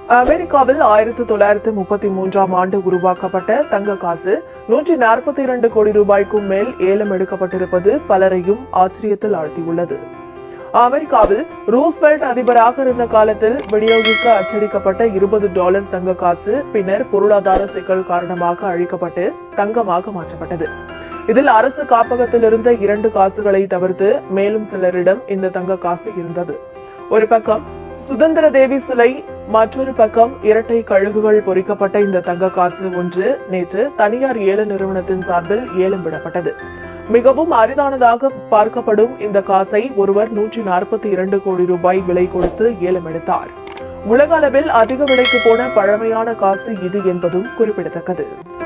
அமெரிக்காவில் ஆயிரத்தி தொள்ளாயிரத்து முப்பத்தி மூன்றாம் ஆண்டு உருவாக்கப்பட்ட தங்க காசு நூற்றி நாற்பத்தி இரண்டு கோடி ரூபாய்க்கும் மேல் ஏலம் எடுக்கப்பட்டிருப்பது பலரையும் ஆச்சரியத்தில் ஆழ்த்தியுள்ளது அமெரிக்காவில் ரூஸ்வெல்ட் அதிபராக இருந்த காலத்தில் விநியோகிக்க அச்சடிக்கப்பட்ட இருபது டாலர் தங்க காசு பின்னர் பொருளாதார சிக்கல் காரணமாக அழிக்கப்பட்டு தங்கமாக மாற்றப்பட்டது இதில் அரசு காப்பகத்தில் இருந்த இரண்டு காசுகளை தவிர்த்து மேலும் சிலரிடம் இந்த தங்க காசு இருந்தது ஒரு பக்கம் சுதந்திர தேவி சிலை மற்றொரு பக்கம் இரட்டை கழுகுகள் பொறிக்கப்பட்ட இந்த தங்க காசு ஒன்று நேற்று தனியார் ஏல நிறுவனத்தின் சார்பில் ஏலம் விடப்பட்டது மிகவும் அரிதானதாக பார்க்கப்படும் இந்த காசை ஒருவர் நூற்றி நாற்பத்தி இரண்டு கோடி ரூபாய் விலை கொடுத்து ஏலம் எடுத்தார் உலக அளவில் அதிக விலைக்கு போன பழமையான காசு இது என்பதும் குறிப்பிடத்தக்கது